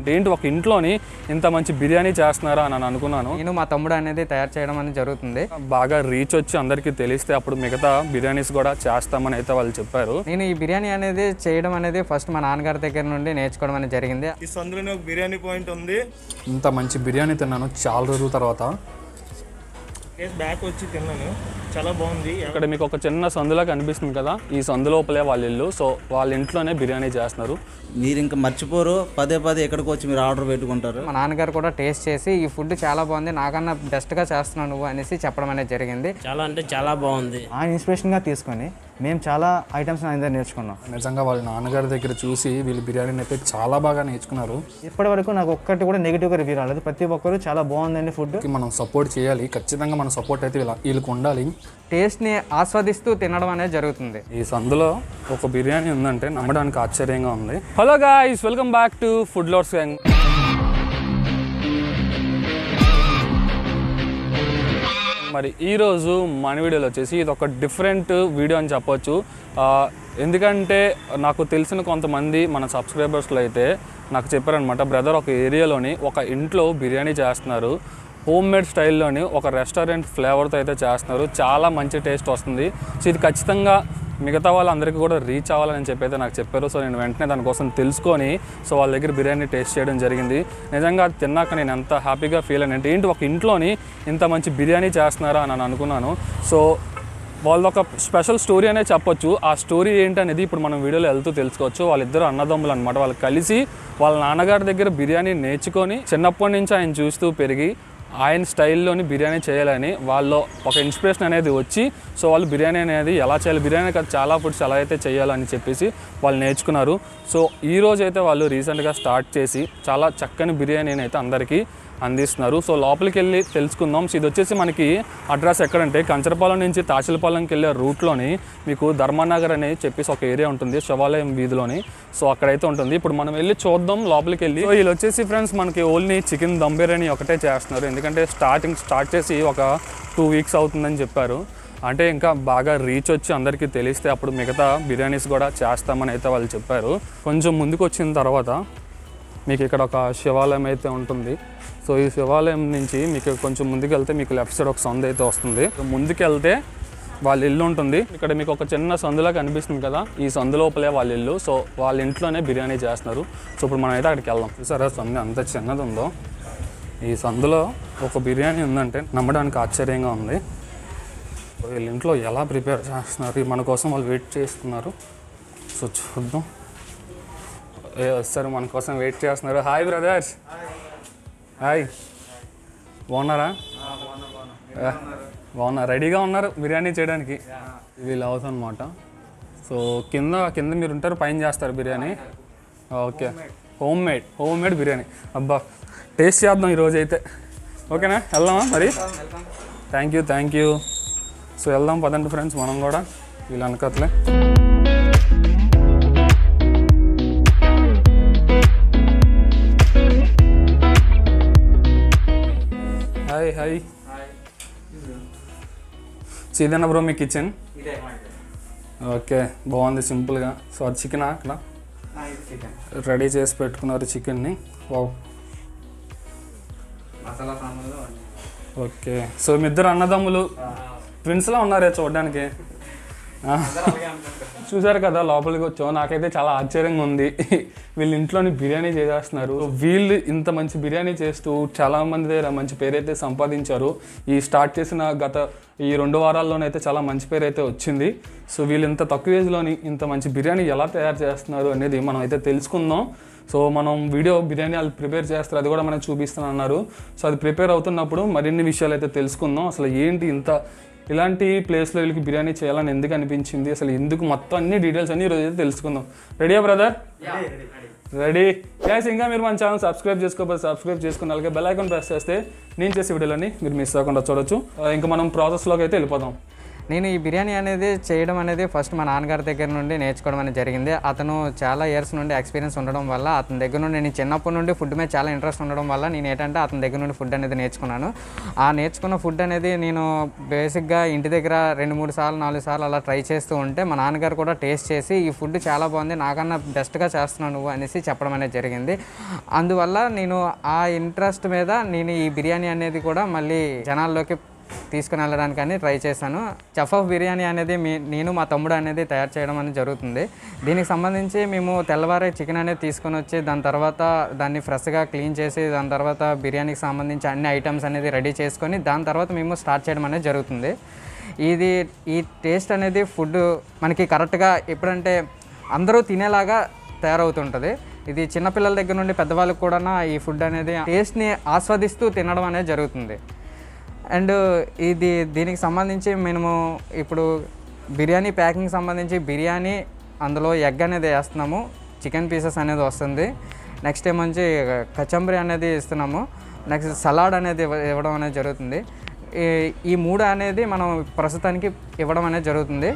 అంటే ఏంటి ఒక ఇంట్లోని ఇంత మంచి బిర్యానీ చేస్తున్నారా అని నేను అనుకున్నాను నేను మా తమ్ముడు అనేది తయారు చేయడం అనేది జరుగుతుంది బాగా రీచ్ వచ్చి అందరికీ తెలిస్తే అప్పుడు మిగతా బిర్యానీస్ కూడా చేస్తామని అయితే వాళ్ళు చెప్పారు నేను ఈ బిర్యానీ అనేది చేయడం అనేది ఫస్ట్ మా నాన్నగారి దగ్గర నుండి నేర్చుకోవడం అనేది జరిగింది ఈ సందులోనే ఒక బిర్యానీ పాయింట్ ఉంది ఇంత మంచి బిర్యానీ తిన్నాను చాలా రోజుల తర్వాత బ్యాక్ వచ్చి తిన్నాను చాలా బాగుంది ఇక్కడ మీకు ఒక చిన్న సందులా కనిపిస్తుంది కదా ఈ సందు లోపలే వాళ్ళ ఇల్లు సో వాళ్ళ ఇంట్లోనే బిర్యానీ చేస్తున్నారు మీరు ఇంకా మర్చిపోరు పదే పదే ఎక్కడికి వచ్చి మీరు ఆర్డర్ పెట్టుకుంటారు మా నాన్నగారు కూడా టేస్ట్ చేసి ఈ ఫుడ్ చాలా బాగుంది నాకన్నా బెస్ట్గా చేస్తున్నావు నువ్వు అనేసి చెప్పడం అనేది జరిగింది చాలా అంటే చాలా బాగుంది ఆయన ఇన్స్పిరేషన్గా తీసుకొని మేము చాలా ఐటమ్స్ ఆయన దగ్గర నేర్చుకున్నాం నిజంగా వాళ్ళ నాన్నగారి దగ్గర చూసి వీళ్ళు బిర్యానీని అయితే చాలా బాగా నేర్చుకున్నారు ఇప్పటి వరకు నాకు ఒక్కటి కూడా నెగిటివ్గా రివ్యూ రాలేదు ప్రతి ఒక్కరు చాలా బాగుందండి ఫుడ్ మనం సపోర్ట్ చేయాలి ఖచ్చితంగా మన సపోర్ట్ అయితే వీళ్ళ- వీళ్ళకి ఉండాలి టేస్ట్ని ఆస్వాదిస్తూ తినడం అనేది జరుగుతుంది ఈ సందులో ఒక బిర్యానీ ఉందంటే నమ్మడానికి ఆశ్చర్యంగా ఉంది hello guys welcome back to food lores gang మరి ఈరోజు మన వీడియోలో వచ్చేసి ఇది ఒక డిఫరెంట్ వీడియో అని చెప్పొచ్చు ఆ, ఎందుకంటే నాకు తెలిసిన కొంతమంది మన సబ్స్క్రైబర్స్లో అయితే నాకు చెప్పారనమాట బ్రదర్ ఒక ఏరియాలోని ఒక ఇంట్లో బిర్యానీ చేస్తున్నారు హోమ్ మేడ్ స్టైల్లోని ఒక రెస్టారెంట్ ఫ్లేవర్తో అయితే చేస్తున్నారు చాలా మంచి టేస్ట్ వస్తుంది సో ఇది ఖచ్చితంగా మిగతా వాళ్ళందరికీ కూడా రీచ్ అవ్వాలని చెప్పి అయితే నాకు చెప్పారు సో నేను వెంటనే దానికోసం తెలుసుకొని సో వాళ్ళ దగ్గర బిర్యానీ టేస్ట్ చేయడం జరిగింది నిజంగా అది తిన్నాక నేను ఎంత హ్యాపీగా ఫీల్ అయినా అంటే ఏంటి ఒక ఇంట్లోని ఇంత మంచి బిర్యానీ చేస్తున్నారా అని నేను అనుకున్నాను సో వాళ్ళది ఒక స్పెషల్ స్టోరీ అనే చెప్పొచ్చు ఆ స్టోరీ ఏంటనేది ఇప్పుడు మనం వీడియోలో వెళ్తూ తెలుసుకోవచ్చు వాళ్ళిద్దరు అన్నదమ్ములు అనమాట వాళ్ళు కలిసి వాళ్ళ నాన్నగారి దగ్గర బిర్యానీ నేర్చుకొని చిన్నప్పటి నుంచి ఆయన చూస్తూ పెరిగి ఆయన స్టైల్లోని బిర్యానీ చేయాలని వాళ్ళు ఒక ఇన్స్పిరేషన్ అనేది వచ్చి సో వాళ్ళు బిర్యానీ అనేది ఎలా చేయాలి బిర్యానీ కాదు చాలా ఫుడ్స్ ఎలా అయితే చేయాలని చెప్పేసి వాళ్ళు నేర్చుకున్నారు సో ఈ రోజు అయితే వాళ్ళు రీసెంట్గా స్టార్ట్ చేసి చాలా చక్కని బిర్యానీని అయితే అందరికీ అందిస్తున్నారు సో లోపలికి వెళ్ళి తెలుసుకుందాం సో ఇది వచ్చేసి మనకి అడ్రస్ ఎక్కడంటే కంచరపాలెం నుంచి తాచిలపాలెంకి వెళ్ళే రూట్లోని మీకు ధర్మానగర్ అని చెప్పేసి ఒక ఏరియా ఉంటుంది శివాలయం వీధిలోని సో అక్కడైతే ఉంటుంది ఇప్పుడు మనం వెళ్ళి చూద్దాం లోపలికి వెళ్ళి సో వీళ్ళు వచ్చేసి ఫ్రెండ్స్ మనకి ఓన్లీ చికెన్ దమ్ బిర్యానీ ఒకటే చేస్తున్నారు ఎందుకంటే స్టార్టింగ్ స్టార్ట్ చేసి ఒక టూ వీక్స్ అవుతుందని చెప్పారు అంటే ఇంకా బాగా రీచ్ వచ్చి అందరికీ తెలిస్తే అప్పుడు మిగతా బిర్యానీస్ కూడా చేస్తామని అయితే వాళ్ళు చెప్పారు కొంచెం ముందుకు వచ్చిన తర్వాత మీకు ఇక్కడ ఒక శివాలయం అయితే ఉంటుంది సో ఈ శివాలయం నుంచి మీకు కొంచెం ముందుకు వెళ్తే మీకు లెఫ్ట్ సైడ్ ఒక సందు అయితే వస్తుంది సో ముందుకు వెళ్తే వాళ్ళ ఇల్లు ఉంటుంది ఇక్కడ మీకు ఒక చిన్న సందులా కనిపిస్తుంది కదా ఈ సందు లోపలే వాళ్ళ ఇల్లు సో వాళ్ళ ఇంట్లోనే బిర్యానీ చేస్తున్నారు సో ఇప్పుడు మనం అయితే అక్కడికి వెళ్దాం సరే సందు అంత చిన్నది ఉందో ఈ సందులో ఒక బిర్యానీ ఉందంటే నమ్మడానికి ఆశ్చర్యంగా ఉంది సో వీళ్ళ ఇంట్లో ఎలా ప్రిపేర్ చేస్తున్నారు మన కోసం వాళ్ళు వెయిట్ చేస్తున్నారు సో చూద్దాం ఏ వస్తారు మన కోసం వెయిట్ చేస్తున్నారు హాయ్ బ్రదర్స్ హాయ్ బాగున్నారా ఆ, బాగున్నా రెడీగా ఉన్నారు బిర్యానీ చేయడానికి వీళ్ళు అవుతుంది అనమాట సో కింద కింద మీరు ఉంటారు పైన చేస్తారు biryani okay home made home made biryani అబ్బా టేస్ట్ చేద్దాం ఈరోజు అయితే ఓకేనా వెళ్దామా మరి thank you thank you so వెళ్దాం పదండి ఫ్రెండ్స్ మనం కూడా వీళ్ళు అనకట్లే హాయ్ హాయ్ సో ఇదేనా బ్రో మీ కిచెన్ ఓకే బాగుంది సింపుల్గా సో అది చికెన్ అక్కడ రెడీ చేసి పెట్టుకున్నారు చికెన్ని వావ్ మసాలా సామాన్లు ఓకే సో మీ ఇద్దరు అన్నదమ్ములు ట్విన్స్లా ఉన్నారే చూడడానికి ఆ. చూసారు కదా లోపలికి వచ్చాం నాకైతే చాలా ఆశ్చర్యంగా ఉంది వీళ్ళు ఇంట్లోని బిర్యానీ చేసేస్తున్నారు వీళ్ళు ఇంత మంచి బిర్యానీ చేస్తూ చాలా మంది దగ్గర మంచి పేరైతే సంపాదించారు ఈ స్టార్ట్ చేసిన గత ఈ రెండు వారాల్లోనైతే చాలా మంచి పేరు అయితే వచ్చింది సో వీళ్ళు ఇంత తక్కువ ఏజ్లోని ఇంత మంచి బిర్యానీ ఎలా తయారు చేస్తున్నారు అనేది మనం అయితే తెలుసుకుందాం సో మనం వీడియో బిర్యానీ వాళ్ళు ప్రిపేర్ చేస్తారు అది కూడా మనకు చూపిస్తాను అన్నారు సో అది ప్రిపేర్ అవుతున్నప్పుడు మరిన్ని విషయాలు అయితే తెలుసుకుందాం అసలు ఏంటి ఇంత ఇలాంటి ప్లేస్లో వీళ్ళకి బిర్యానీ చేయాలని ఎందుకు అనిపించింది అసలు ఎందుకు మొత్తం అన్ని డీటెయిల్స్ అన్ని ఈరోజు అయితే తెలుసుకుందాం రెడీయా బ్రదర్ రెడీ గ్యాస్ ఇంకా మీరు మన ఛానల్ సబ్స్క్రైబ్ చేసుకోకపోతే సబ్స్క్రైబ్ చేసుకుని అలాగే బెల్ ఐకాన్ ప్రెస్ చేస్తే నేను చేసే వీడియోలని మీరు మిస్ అవ్వకుండా చూడొచ్చు ఆ, ఇంకా మనం ప్రాసెస్లోకి అయితే వెళ్ళిపోదాం నేను ఈ బిర్యానీ అనేది చేయడం అనేది ఫస్ట్ మా నాన్నగారి దగ్గర నుండి నేర్చుకోవడం అనేది జరిగింది అతను చాలా ఇయర్స్ నుండి ఎక్స్పీరియన్స్ ఉండడం వల్ల అతని దగ్గర నుండి నేను చిన్నప్పటి నుండి ఫుడ్ మీద చాలా ఇంట్రెస్ట్ ఉండడం వల్ల నేను ఏంటంటే అతని దగ్గర నుండి ఫుడ్ అనేది నేర్చుకున్నాను ఆ నేర్చుకున్న ఫుడ్ అనేది నేను బేసిక్గా ఇంటి దగ్గర రెండు మూడు సార్లు నాలుగు సార్లు అలా ట్రై చేస్తూ ఉంటే మా నాన్నగారు కూడా టేస్ట్ చేసి ఈ ఫుడ్ చాలా బాగుంది నాకన్నా బెస్ట్గా చేస్తున్నావు నువ్వు అనేసి చెప్పడం అనేది జరిగింది అందువల్ల నేను ఆ ఇంట్రెస్ట్ మీద నేను ఈ బిర్యానీ అనేది కూడా మళ్ళీ జనాల్లోకి తీసుకుని వెళ్ళడానికి అని ట్రై చేశాను చెఫ్ ఆఫ్ బిర్యానీ అనేది మీ నేను మా తమ్ముడు అనేది తయారు చేయడం అనేది జరుగుతుంది దీనికి సంబంధించి మేము తెల్లవారే చికెన్ అనేది తీసుకొని వచ్చి దాని తర్వాత దాన్ని ఫ్రెష్గా క్లీన్ చేసి దాని తర్వాత బిర్యానీకి సంబంధించి అన్ని ఐటమ్స్ అనేది రెడీ చేసుకొని దాని తర్వాత మేము స్టార్ట్ చేయడం అనేది జరుగుతుంది ఇది ఈ టేస్ట్ అనేది ఫుడ్ మనకి కరెక్ట్గా ఎప్పుడంటే అందరూ తినేలాగా తయారవుతుంటుంది ఇది చిన్నపిల్లల దగ్గర నుండి పెద్దవాళ్ళకి కూడా ఈ ఫుడ్ అనేది టేస్ట్ని ఆస్వాదిస్తూ తినడం అనేది జరుగుతుంది అండ్ ఇది దీనికి సంబంధించి మేము ఇప్పుడు బిర్యానీ ప్యాకింగ్ సంబంధించి బిర్యానీ అందులో ఎగ్ అనేది వేస్తున్నాము చికెన్ పీసెస్ అనేది వస్తుంది నెక్స్ట్ ఏమొచ్చి కచంబరి అనేది ఇస్తున్నాము నెక్స్ట్ సలాడ్ అనేది ఇవ్వ- ఇవ్వడం అనేది జరుగుతుంది ఈ- ఈ మూడు అనేది మనం ప్రస్తుతానికి ఇవ్వడం అనేది జరుగుతుంది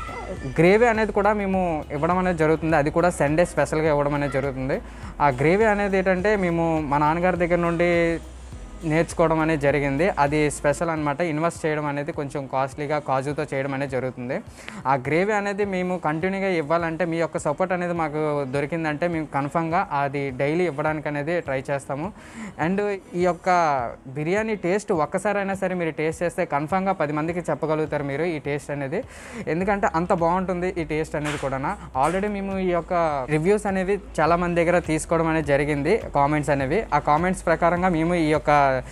గ్రేవీ అనేది కూడా మేము ఇవ్వడం అనేది జరుగుతుంది అది కూడా సండే స్పెషల్గా ఇవ్వడం అనేది జరుగుతుంది ఆ గ్రేవీ అనేది ఏంటంటే మేము మా నాన్నగారి దగ్గర నుండి నేర్చుకోవడం అనేది జరిగింది అది స్పెషల్ అనమాట ఇన్వెస్ట్ చేయడం అనేది కొంచెం కాస్ట్లీగా కాజుతో చేయడం అనేది జరుగుతుంది ఆ గ్రేవీ అనేది మేము కంటిన్యూగా ఇవ్వాలంటే మీ యొక్క సపోర్ట్ అనేది మాకు దొరికిందంటే మేము కన్ఫామ్గా అది డైలీ ఇవ్వడానికి అనేది ట్రై చేస్తాము అండ్ ఈ యొక్క బిర్యానీ టేస్ట్ ఒక్కసారైనా సరే మీరు టేస్ట్ చేస్తే కన్ఫామ్గా పది మందికి చెప్పగలుగుతారు మీరు ఈ టేస్ట్ అనేది ఎందుకంటే అంత బాగుంటుంది ఈ టేస్ట్ అనేది కూడా ఆల్రెడీ మేము ఈ యొక్క రివ్యూస్ అనేవి చాలా మంది దగ్గర తీసుకోవడం అనేది జరిగింది కామెంట్స్ అనేవి ఆ కామెంట్స్ ప్రకారంగా మేము ఈ యొక్క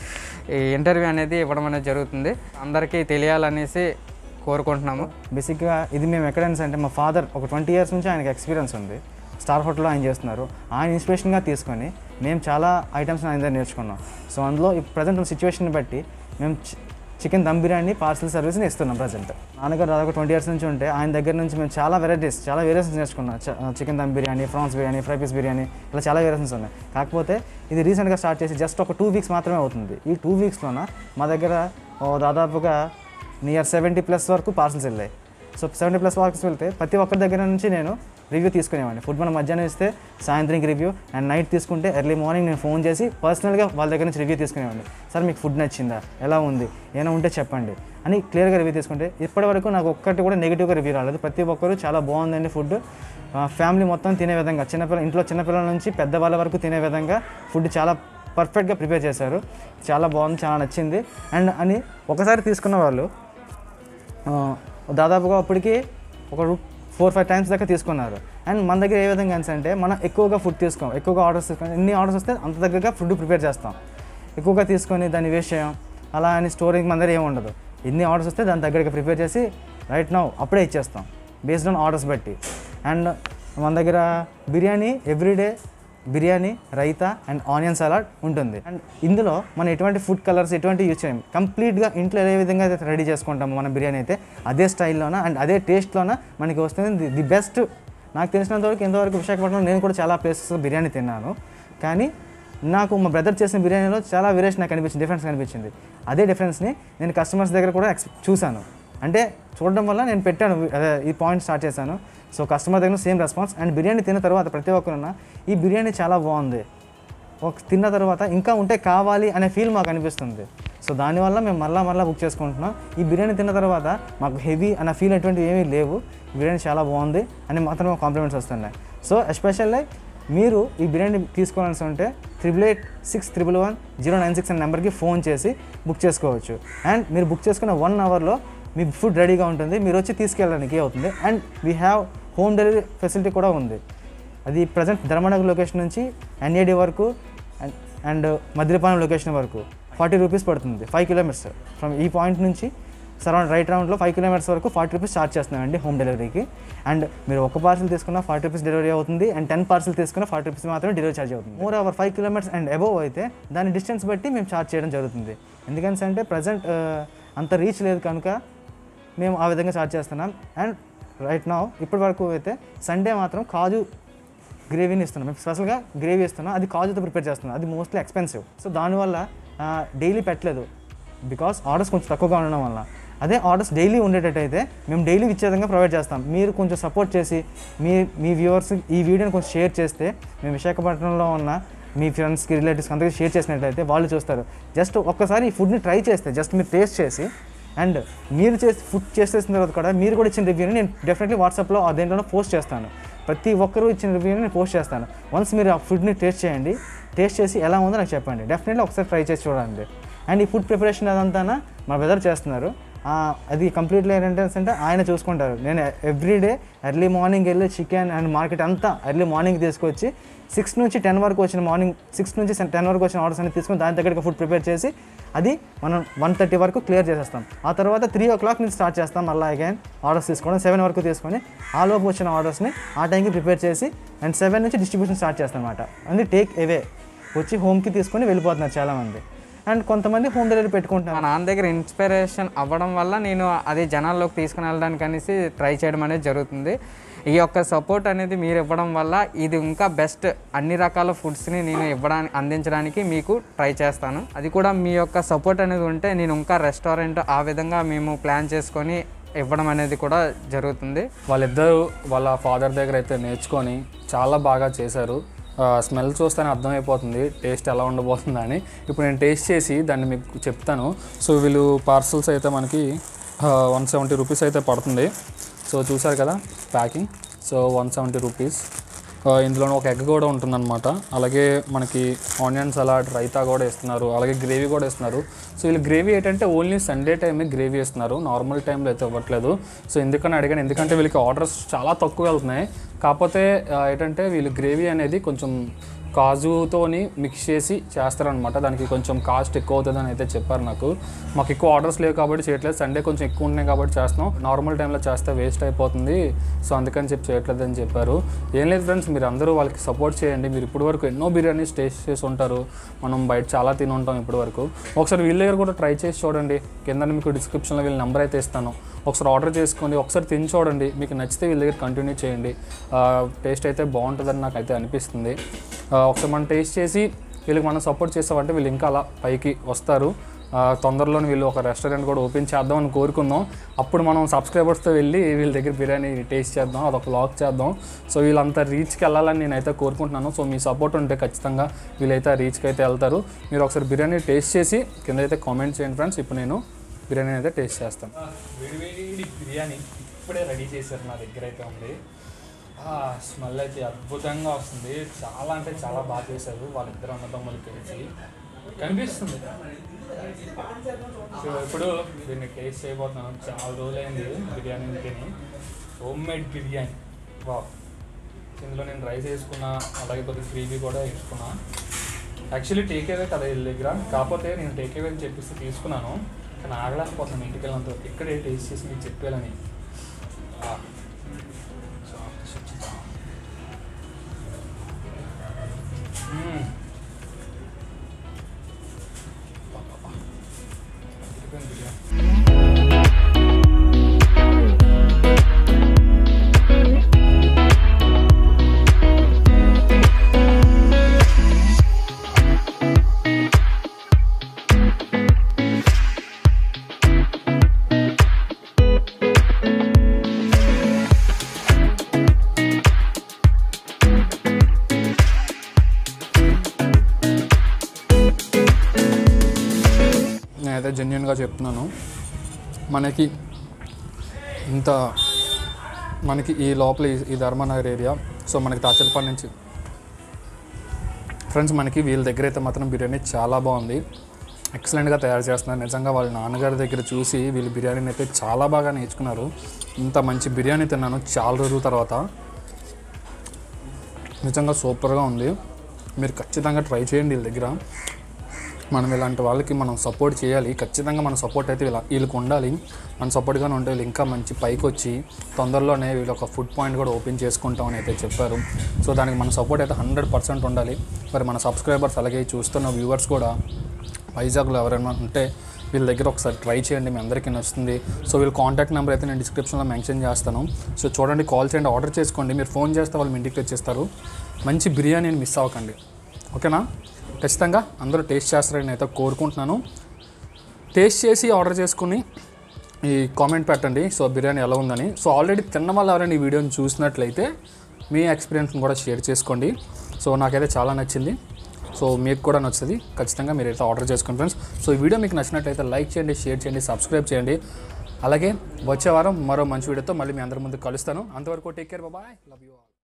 ఈ ఇంటర్వ్యూ అనేది ఇవ్వడం అనేది జరుగుతుంది అందరికీ తెలియాలనేసి కోరుకుంటున్నాము బేసిక్గా ఇది మేము ఎక్కడైనా అంటే మా ఫాదర్ ఒక ట్వంటీ ఇయర్స్ నుంచి ఆయనకి ఎక్స్పీరియన్స్ ఉంది స్టార్ హోటల్లో ఆయన చేస్తున్నారు ఆయన ఇన్స్పిరేషన్గా తీసుకొని మేము చాలా ఐటమ్స్ ఆయన దగ్గర నేర్చుకున్నాం సో అందులో ఇప్పుడు ప్రజెంట్ ఉన్న సిచ్యువేషన్ బట్టి మేము చి- చికెన్ దమ్ బిర్యానీ పార్సల్ సర్వీస్ని ఇస్తున్నాం ప్రజెంట్ నాన్నగారు దాదాపు ట్వంటీ ఇయర్స్ నుంచి ఉంటే ఆయన దగ్గర నుంచి మేము చాలా వెరైటీస్ చాలా వేరియేషన్స్ నేర్చుకున్నాం చ- chicken dum biryani prawns biryani fry piece biryani ఇలా చాలా వేరియేషన్స్ ఉన్నాయి కాకపోతే ఇది రీసెంట్గా స్టార్ట్ చేసి జస్ట్ ఒక టూ వీక్స్ మాత్రమే అవుతుంది ఈ టూ వీక్స్లోన మా దగ్గర ఓ దాదాపుగా నియర్ సెవెంటీ ప్లస్ వరకు పార్సల్స్ వెళ్ళాయి సో సెవెంటీ ప్లస్ పార్సల్స్ వెళ్తే ప్రతి ఒక్కరి దగ్గర నుంచి నేను రివ్యూ తీసుకునేవాడిని ఫుడ్ మనం మధ్యాహ్నం ఇస్తే సాయంత్రంకి రివ్యూ అండ్ నైట్ తీసుకుంటే ఎర్లీ మార్నింగ్ నేను ఫోన్ చేసి పర్సనల్గా వాళ్ళ దగ్గర నుంచి రివ్యూ తీసుకునేవాడిని సార్ మీకు ఫుడ్ నచ్చిందా ఎలా ఉంది ఏమైనా ఉంటే చెప్పండి అని క్లియర్గా రివ్యూ తీసుకుంటే ఇప్పటి వరకు నాకు ఒక్కటి కూడా నెగిటివ్గా రివ్యూ రాలేదు ప్రతి ఒక్కరు చాలా బాగుందండి ఫుడ్ ఫ్యామిలీ మొత్తం తినే విధంగా చిన్నపిల్ల ఇంట్లో చిన్నపిల్లల నుంచి పెద్దవాళ్ళ వరకు తినే విధంగా ఫుడ్ చాలా పర్ఫెక్ట్గా ప్రిపేర్ చేశారు చాలా బాగుంది చాలా నచ్చింది అండ్ అని ఒకసారి తీసుకున్న వాళ్ళు ఆ, దాదాపుగా అప్పటికి ఒక ఫోర్ ఫైవ్ టైమ్స్ దాకా తీసుకున్నారు అండ్ మన దగ్గర ఏ విధంగా అంటే మనం ఎక్కువగా ఫుడ్ తీసుకోం ఎక్కువగా ఆర్డర్స్ తీసుకొని ఎన్ని ఆర్డర్స్ వస్తే అంత దగ్గరగా ఫుడ్ ప్రిపేర్ చేస్తాం ఎక్కువగా తీసుకొని దాన్ని వేస్ట్ చేయం అలా అని స్టోరేజ్ మన దగ్గర ఏమి ఉండదు ఎన్ని ఆర్డర్స్ వస్తే దాని దగ్గరగా ప్రిపేర్ చేసి రైట్ నౌ అప్పుడే ఇచ్చేస్తాం బేస్డ్ ఆన్ ఆర్డర్స్ బట్టి అండ్ మన దగ్గర biryani everyday biryani raita and onion salad ఉంటుంది అండ్ ఇందులో మనం ఎటువంటి ఫుడ్ కలర్స్ ఎటువంటి యూజ్ చేయం కంప్లీట్గా ఇంట్లో ఏ విధంగా అయితే రెడీ చేసుకుంటామో మన బిర్యానీ అయితే అదే స్టైల్లోన అండ్ అదే టేస్ట్లోన మనకి వస్తుంది ది- ది బెస్ట్ నాకు తెలిసినంత వరకు ఇంతవరకు విశాఖపట్నంలో నేను కూడా చాలా ప్లేసెస్ బిర్యానీ తిన్నాను కానీ నాకు మా బ్రదర్ చేసిన బిర్యానీలో చాలా వేరియేషన్ నాకు కనిపించింది డిఫరెన్స్ కనిపించింది అదే డిఫరెన్స్ని నేను కస్టమర్స్ దగ్గర కూడా ఎక్స్ చూశాను అంటే చూడడం వల్ల నేను పెట్టాను అదే ఈ పాయింట్ స్టార్ట్ చేశాను సో కస్టమర్ దగ్గర సేమ్ రెస్పాన్స్ అండ్ బిర్యానీ తిన్న తర్వాత ప్రతి ఒక్కరున్న ఈ బిర్యానీ చాలా బాగుంది ఒక తిన్న తర్వాత ఇంకా ఉంటే కావాలి అనే ఫీల్ మాకు అనిపిస్తుంది సో దానివల్ల మేము మళ్ళా మళ్ళీ బుక్ చేసుకుంటున్నాం ఈ బిర్యానీ తిన్న తర్వాత మాకు హెవీ అనే ఫీల్ అటువంటివి ఏమీ లేవు బిర్యానీ చాలా బాగుంది అని మాత్రమే కాంప్లిమెంట్స్ వస్తున్నాయి సో ఎస్పెషల్లీ మీరు ఈ బిర్యానీ తీసుకోవాల్సి ఉంటే triple eight six triple one zero nine six అనే నెంబర్కి ఫోన్ చేసి బుక్ చేసుకోవచ్చు అండ్ మీరు బుక్ చేసుకున్న వన్ అవర్లో మీ ఫుడ్ రెడీగా ఉంటుంది మీరు వచ్చి తీసుకెళ్ళడానికి అవుతుంది and we have home delivery facility కూడా ఉంది అది ప్రజెంట్ ధర్మనగర్ లొకేషన్ నుంచి ఎన్ఏడి వరకు అండ్ అండ్ మద్రిపాలెం లొకేషన్ వరకు ఫార్టీ రూపీస్ పడుతుంది ఫైవ్ కిలోమీటర్స్ ఫ్రమ్ ఈ పాయింట్ నుంచి సరౌండ్ రైట్ రౌండ్లో ఫైవ్ కిలోమీటర్స్ వరకు ఫార్టీ రూపీస్ చార్జ్ చేస్తున్నామండి హోమ్ డెలివరీకి అండ్ మీరు ఒక పార్సల్ తీసుకున్న ఫార్టీ రూపీస్ డెలివరీ అవుతుంది అండ్ టెన్ పార్సల్ తీసుకున్న ఫార్టీ రూపీస్ మాత్రమే డెలివరీ ఛార్జ్ అవుతుంది more over five kilometres and above అయితే దాని డిస్టెన్స్ బట్టి మేము ఛార్జ్ చేయడం జరుగుతుంది ఎందుకంటే అంటే ప్రజెంట్ అంత రీచ్ లేదు కనుక మేము ఆ విధంగా ఛార్జ్ చేస్తున్నాం అండ్ రైట్ నౌ ఇప్పటి వరకు అయితే సండే మాత్రం కాజు గ్రేవీని ఇస్తున్నాం మేము స్పెషల్గా గ్రేవీ ఇస్తున్నాం అది కాజుతో ప్రిపేర్ చేస్తున్నాం అది మోస్ట్లీ ఎక్స్పెన్సివ్ సో దానివల్ల డైలీ పెట్టలేదు బికాస్ ఆర్డర్స్ కొంచెం తక్కువగా ఉండడం వల్ల అదే ఆర్డర్స్ డైలీ ఉండేటట్టయితే మేము డైలీ ఇచ్చే విధంగా ప్రొవైడ్ చేస్తాం మీరు కొంచెం సపోర్ట్ చేసి మీ మీ వ్యూవర్స్ ఈ వీడియోని కొంచెం షేర్ చేస్తే మేము విశాఖపట్నంలో ఉన్న మీ ఫ్రెండ్స్కి రిలేటివ్స్కి అందరికీ షేర్ చేసినట్లయితే వాళ్ళు చూస్తారు జస్ట్ ఒక్కసారి ఈ ఫుడ్ని ట్రై చేస్తే జస్ట్ మీరు టేస్ట్ చేసి అండ్ మీరు చేసి ఫుడ్ చేసేసిన తర్వాత కూడా మీరు కూడా ఇచ్చిన రివ్యూని నేను డెఫినెట్లీ వాట్సాప్లో ఆ దేంట్లోనే పోస్ట్ చేస్తాను ప్రతి ఒక్కరూ ఇచ్చిన రివ్యూని నేను పోస్ట్ చేస్తాను వన్స్ మీరు ఆ ఫుడ్ని టేస్ట్ చేయండి టేస్ట్ చేసి ఎలా ఉందో నాకు చెప్పండి డెఫినెట్లీ ఒకసారి ట్రై చేసి చూడండి అండ్ ఈ ఫుడ్ ప్రిపరేషన్ అదంతా మా బ్రదర్ చేస్తున్నారు ఆ, అది కంప్లీట్లీ ఏంటంటే అంటే ఆయన చూసుకుంటారు నేను ఎవ్రీడే ఎర్లీ మార్నింగ్ వెళ్ళి చికెన్ అండ్ మార్కెట్ అంతా ఎర్లీ మార్నింగ్ తీసుకొచ్చి సిక్స్ నుంచి టెన్ వరకు వచ్చిన మార్నింగ్ సిక్స్ నుంచి టెన్ వరకు వచ్చిన ఆర్డర్స్ అన్ని తీసుకొని దాని దగ్గరికి ఫుడ్ ప్రిపేర్ చేసి అది మనం వన్ థర్టీ వరకు క్లియర్ చేసేస్తాం ఆ తర్వాత త్రీ ఓ క్లాక్ నుంచి స్టార్ట్ చేస్తాం మళ్ళీ అగైన్ ఆర్డర్స్ తీసుకోవడం సెవెన్ వరకు తీసుకొని ఆ లోపు వచ్చిన ఆర్డర్స్ని ఆ టైంకి ప్రిపేర్ చేసి అండ్ సెవెన్ నుంచి డిస్ట్రిబ్యూషన్ స్టార్ట్ చేస్తాం అనమాట అది టేక్ అవే వచ్చి హోమ్కి తీసుకొని వెళ్ళిపోతున్నారు చాలామంది అండ్ కొంతమంది హోమ్ డెలివరీ పెట్టుకుంటున్నారు మా నాన్న దగ్గర ఇన్స్పిరేషన్ అవ్వడం వల్ల నేను అది జనాల్లోకి తీసుకుని వెళ్ళడానికి అనేసి ట్రై చేయడం అనేది జరుగుతుంది ఈ యొక్క సపోర్ట్ అనేది మీరు ఇవ్వడం వల్ల ఇది ఇంకా బెస్ట్ అన్ని రకాల ఫుడ్స్ని నేను ఇవ్వడానికి అందించడానికి మీకు ట్రై చేస్తాను అది కూడా మీ యొక్క సపోర్ట్ అనేది ఉంటే నేను ఇంకా రెస్టారెంట్ ఆ విధంగా మేము ప్లాన్ చేసుకొని ఇవ్వడం అనేది కూడా జరుగుతుంది వాళ్ళిద్దరూ వాళ్ళ ఫాదర్ దగ్గర అయితే నేర్చుకొని చాలా బాగా చేశారు స్మెల్ చూస్తేనే అర్థమైపోతుంది టేస్ట్ ఎలా ఉండబోతుందని ఇప్పుడు నేను టేస్ట్ చేసి దాన్ని మీకు చెప్తాను సో వీళ్ళు పార్సల్స్ అయితే మనకి వన్ సెవెంటీ రూపీస్ అయితే పడుతుంది సో చూసారు కదా packing so one seventy rupees ఇందులో ఒక ఎగ్ కూడా ఉంటుందన్నమాట అలాగే మనకి ఆనియన్ సలాడ్ రైతా కూడా ఇస్తున్నారు అలాగే గ్రేవీ కూడా ఇస్తున్నారు సో వీళ్ళు గ్రేవీ ఏంటంటే ఓన్లీ సండే టైమే గ్రేవీ ఇస్తున్నారు నార్మల్ టైంలో అయితే ఇవ్వట్లేదు సో ఎందుకని అడిగాను ఎందుకంటే వీళ్ళకి ఆర్డర్స్ చాలా తక్కువ వెళ్తున్నాయి కాకపోతే ఆ, ఏంటంటే వీళ్ళు గ్రేవీ అనేది కొంచెం కాజుతోని మిక్స్ చేసి చేస్తారనమాట దానికి కొంచెం కాస్ట్ ఎక్కువ అవుతుందని అయితే చెప్పారు నాకు మాకు ఎక్కువ ఆర్డర్స్ లేవు కాబట్టి చేయట్లేదు సండే కొంచెం ఎక్కువ ఉన్నాయి కాబట్టి చేస్తున్నాం నార్మల్ టైంలో చేస్తే వేస్ట్ అయిపోతుంది సో అందుకని చెప్పి చేయట్లేదు అని చెప్పారు ఏం లేదు ఫ్రెండ్స్ మీరు అందరూ వాళ్ళకి సపోర్ట్ చేయండి మీరు ఇప్పటి వరకు ఎన్నో బిర్యానీస్ టేస్ట్ చేసి ఉంటారు మనం బయట చాలా తిని ఉంటాం ఇప్పటి వరకు ఒకసారి వీళ్ళ దగ్గర కూడా ట్రై చేసి చూడండి కింద మీకు డిస్క్రిప్షన్లో వీళ్ళ నెంబర్ అయితే ఇస్తాను ఒకసారి ఆర్డర్ చేసుకోండి ఒకసారి తిని చూడండి మీకు నచ్చితే వీళ్ళ దగ్గర కంటిన్యూ చేయండి టేస్ట్ అయితే బాగుంటుందని నాకు అయితే అనిపిస్తుంది ఆ, ఒకసారి మనం టేస్ట్ చేసి వీళ్ళకి మనం సపోర్ట్ చేస్తామంటే వీళ్ళు ఇంకా అలా పైకి వస్తారు ఆ, తొందరలోనే వీళ్ళు ఒక రెస్టారెంట్ కూడా ఓపెన్ చేద్దామని కోరుకుందాం అప్పుడు మనం సబ్స్క్రైబర్స్తో వెళ్ళి వీళ్ళ దగ్గర బిర్యానీ టేస్ట్ చేద్దాం అదొక వ్లాగ్ చేద్దాం సో వీళ్ళంతా రీచ్కి వెళ్ళాలని నేనైతే కోరుకుంటున్నాను సో మీ సపోర్ట్ ఉంటే ఖచ్చితంగా వీళ్ళైతే ఆ రీచ్కి అయితే వెళ్తారు మీరు ఒకసారి బిర్యానీ టేస్ట్ చేసి కింద అయితే కామెంట్ చేయండి ఫ్రెండ్స్ ఇప్పుడు నేను బిర్యానీ అయితే టేస్ట్ చేస్తాను వేడి బిర్యానీ ఇప్పుడే రెడీ చేశారు నా దగ్గర అయితే ఉంది స్మెల్ అయితే అద్భుతంగా వస్తుంది చాలా అంటే చాలా బాగా చేశారు వాళ్ళిద్దరు అన్నదమ్ములు కలిసి కనిపిస్తుంది సో ఇప్పుడు దీన్ని టేస్ట్ చేయబోతున్నాను చాలా రోజులైంది బిర్యానీ తిని హోమ్ మేడ్ బిర్యానీ వా ఇందులో నేను రైస్ వేసుకున్నా అలాగే కొద్దిగా గ్రేవీ కూడా వేసుకున్నా యాక్చువల్లీ టేక్ అవే కదా వీళ్ళ దగ్గర కాకపోతే నేను టేక్ అవే అని చెప్పేసి తీసుకున్నాను కానీ ఆగలేకపోతున్నాను ఇంటికి వెళ్ళినంత వరకు ఇక్కడే టేస్ట్ చేసి మీకు చెప్పాలని ఆ. సో, చూద్దాం. మ్మ్. చికెన్ బిర్యానీ నేనైతే జెన్యున్గా చెప్తున్నాను మనకి ఇంత మనకి ఈ లోపల ఈ- ఈ ధర్మనగర్ ఏరియా సో మనకి తాచలపాడు నుంచి ఫ్రెండ్స్ మనకి వీళ్ళ దగ్గర అయితే మాత్రం బిర్యానీ చాలా బాగుంది ఎక్సలెంట్గా తయారు చేస్తున్నారు నిజంగా వాళ్ళ నాన్నగారి దగ్గర చూసి వీళ్ళు బిర్యానీని అయితే చాలా బాగా నేర్చుకున్నారు ఇంత మంచి బిర్యానీ తిన్నాను చాలా రోజుల తర్వాత నిజంగా సూపర్గా ఉంది మీరు ఖచ్చితంగా ట్రై చేయండి వీళ్ళ దగ్గర మనం ఇలాంటి వాళ్ళకి మనం సపోర్ట్ చేయాలి ఖచ్చితంగా మన సపోర్ట్ అయితే వీళ్ళ వీళ్ళకి ఉండాలి మన సపోర్ట్గానే ఉంటే వీళ్ళు ఇంకా మంచి పైకి వచ్చి తొందరలోనే వీళ్ళు ఒక ఫుడ్ పాయింట్ కూడా ఓపెన్ చేసుకుంటామని అయితే చెప్పారు సో దానికి మన సపోర్ట్ అయితే హండ్రెడ్ పర్సెంట్ ఉండాలి మరి మన సబ్స్క్రైబర్స్ అలాగే చూస్తున్న వ్యూవర్స్ కూడా వైజాగ్లో ఎవరైనా ఉంటే వీళ్ళ దగ్గర ఒకసారి ట్రై చేయండి మీ అందరికీ నచ్చుతుంది సో వీళ్ళ కాంటాక్ట్ నెంబర్ అయితే నేను డిస్క్రిప్షన్లో మెన్షన్ చేస్తాను సో చూడండి కాల్ చేయండి ఆర్డర్ చేసుకోండి మీరు ఫోన్ చేస్తే వాళ్ళు మీ ఇంటికి తెచ్చిస్తారు మంచి బిర్యానీని మిస్ అవ్వకండి ఓకేనా ఖచ్చితంగా అందరూ టేస్ట్ చేస్తారని అయితే కోరుకుంటున్నాను టేస్ట్ చేసి ఆర్డర్ చేసుకుని ఈ కామెంట్ పెట్టండి సో బిర్యానీ ఎలా ఉందని సో ఆల్రెడీ తిన్న వాళ్ళు ఎవరైనా ఈ వీడియోని చూసినట్లయితే మీ ఎక్స్పీరియన్స్ని కూడా షేర్ చేసుకోండి సో నాకైతే చాలా నచ్చింది సో మీకు కూడా నచ్చుతుంది ఖచ్చితంగా మీరైతే ఆర్డర్ చేసుకోండి ఫ్రెండ్స్ సో ఈ వీడియో మీకు నచ్చినట్లయితే లైక్ చేయండి షేర్ చేయండి సబ్స్క్రైబ్ చేయండి అలాగే వచ్చే వారం మరో మంచి వీడియోతో మళ్ళీ మీ అందరి ముందు కలుస్తాను అంతవరకు take care bye love you all